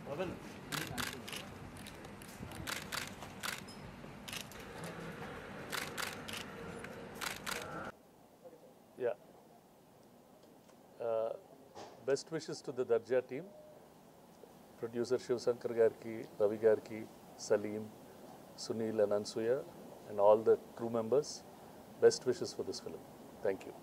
Yeah. Uh, best wishes to the Darja team. Producer Shiv Shankar Garki, Ravi Garki, Salim, Sunil and Ansuya, and all the crew members. Best wishes for this film. Thank you.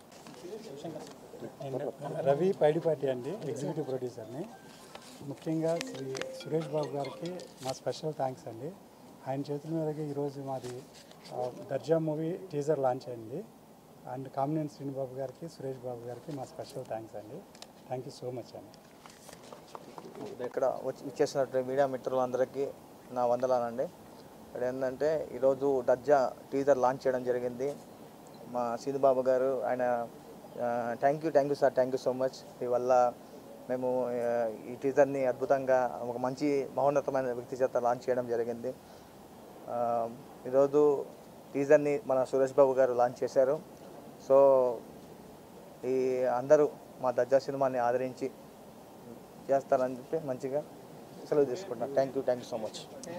నేను రవి పైడిపాటి అండి executive ప్రొడ్యూసర్ని ముఖ్యంగా శ్రీ సురేష్ బాబు గారికి మా special thanks అండి ఆయన చేతుల మీదకి ఈరోజు మాది ఆ, దర్జా మూవీ టీజర్ లాంచ్ అయింది అండ్ కామినేని శ్రీనిబాబు గారికి సురేష్ బాబు గారికి మా స్పెషల్ థ్యాంక్స్ అండి థ్యాంక్ యూ సో మచ్ అండి ఇక్కడ వచ్చి ఇచ్చేసినటువంటి మీడియా మిత్రులందరికీ నా వందలానండి ఇక్కడ ఏంటంటే ఈరోజు దర్జా టీజర్ లాంచ్ చేయడం జరిగింది మా సీనుబాబు గారు ఆయన thank you thank you sir thank you so much మీ వల్ల మేము ఆ, ఈ టీజర్ని అద్భుతంగా ఒక మంచి మహోన్నతమైన వ్యక్తి చేత లాంచ్ చేయడం జరిగింది ఆ, ఈరోజు టీజర్ని మన సురేష్ బాబు గారు లాంచ్ చేశారు సో ఈ అందరూ మా దర్జా సినిమాని ఆదరించి చేస్తారని చెప్పి మంచిగా సెలవు తీసుకుంటున్నాను thank you thank you so much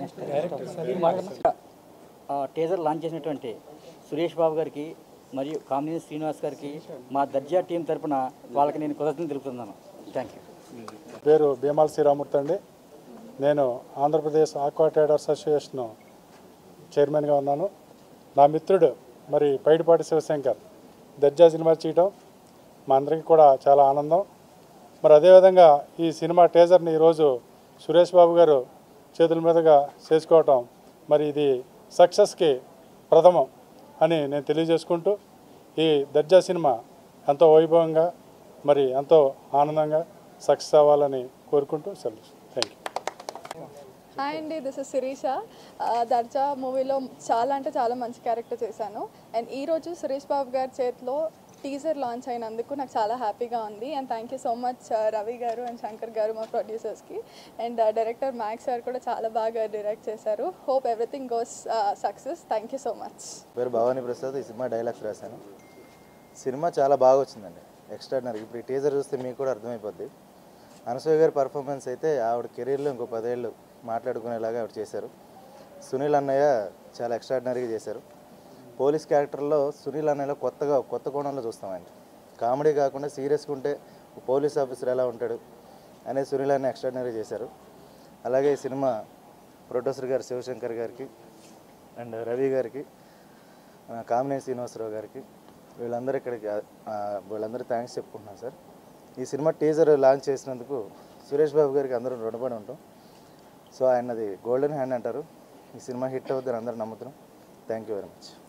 ఆ, టీజర్ లాంచ్ చేసినటువంటి సురేష్ బాబు గారికి మరియు కామినేని శ్రీనివాస్ గారికి మా దర్జా టీం తరపున వాళ్ళకి నేను కృతజ్ఞతలు తెలుపుతున్నాను థ్యాంక్ యూ పేరు భీమాల శ్రీరామూర్తి అండి నేను ఆంధ్రప్రదేశ్ ఆక్వా ట్రేడర్స్ అసోసియేషన్ చైర్మన్గా ఉన్నాను నా మిత్రుడు మరి పైడిపాటి శివశంకర్ దర్జా సినిమా చేయటం మా అందరికీ కూడా చాలా ఆనందం మరి అదేవిధంగా ఈ సినిమా టీజర్ని ఈరోజు సురేష్ బాబు గారు చేతుల మీదుగా చేసుకోవటం మరి ఇది సక్సెస్కి ప్రథమం అని నేను తెలియజేసుకుంటూ ఈ దర్జా సినిమా ఎంతో వైభవంగా మరి ఎంతో ఆనందంగా సక్సెస్ అవ్వాలని కోరుకుంటూ సెలవు థ్యాంక్ యూ హాయ్ అండి దిస్ ఇస్ శిరీష దర్జా మూవీలో చాలా అంటే చాలా మంచి క్యారెక్టర్ చేశాను అండ్ ఈరోజు సురేష్ బాబు గారి చేతిలో టీజర్ లాంచ్ అయినందుకు నాకు చాలా హ్యాపీగా ఉంది and thank you so much Ravi గారు అండ్ శంకర్ గారు మా ప్రొడ్యూసర్స్కి అండ్ డైరెక్టర్ మ్యాక్స్ గారు కూడా చాలా బాగా డైరెక్ట్ చేశారు hope everything goes success thank you so much పేరు భవానీ ప్రసాద్ ఈ సినిమా డైలాగ్స్ రాశాను సినిమా చాలా బాగా వచ్చిందండి ఎక్స్ట్రాడినరీ ఇప్పుడు ఈ టీజర్ చూస్తే మీకు కూడా అర్థమైపోద్ది అనసూయ గారి పర్ఫార్మెన్స్ అయితే ఆవిడ కెరీర్లో ఇంకో పదేళ్ళు మాట్లాడుకునేలాగా ఆవిడ చేశారు సునీల్ అన్నయ్య చాలా ఎక్స్ట్రాడినరీగా చేశారు పోలీస్ క్యారెక్టర్లో సునీల్ అన్నయ్యలో కొత్తగా కొత్త కోణంలో చూస్తామండి కామెడీ కాకుండా సీరియస్గా ఉంటే పోలీస్ ఆఫీసర్ ఎలా ఉంటాడు అనేది సునీల్ అన్న ఎక్స్ట్రాడినరీ చేశారు అలాగే ఈ సినిమా ప్రొడ్యూసర్ గారు శివశంకర్ గారికి అండ్ రవి గారికి ఆ, కామినేని శ్రీనివాసరావు గారికి వీళ్ళందరూ ఇక్కడికి ఆ, వీళ్ళందరూ థ్యాంక్స్ చెప్పుకుంటున్నాను సార్ ఈ సినిమా టీజర్ లాంచ్ చేసినందుకు సురేష్ బాబు గారికి అందరూ రుణపడి ఉంటాం సో ఆయనది గోల్డెన్ హ్యాండ్ అంటారు ఈ సినిమా హిట్ అవుతుందని అందరూ నమ్ముతున్నాం థ్యాంక్ యూ వెరీ మచ్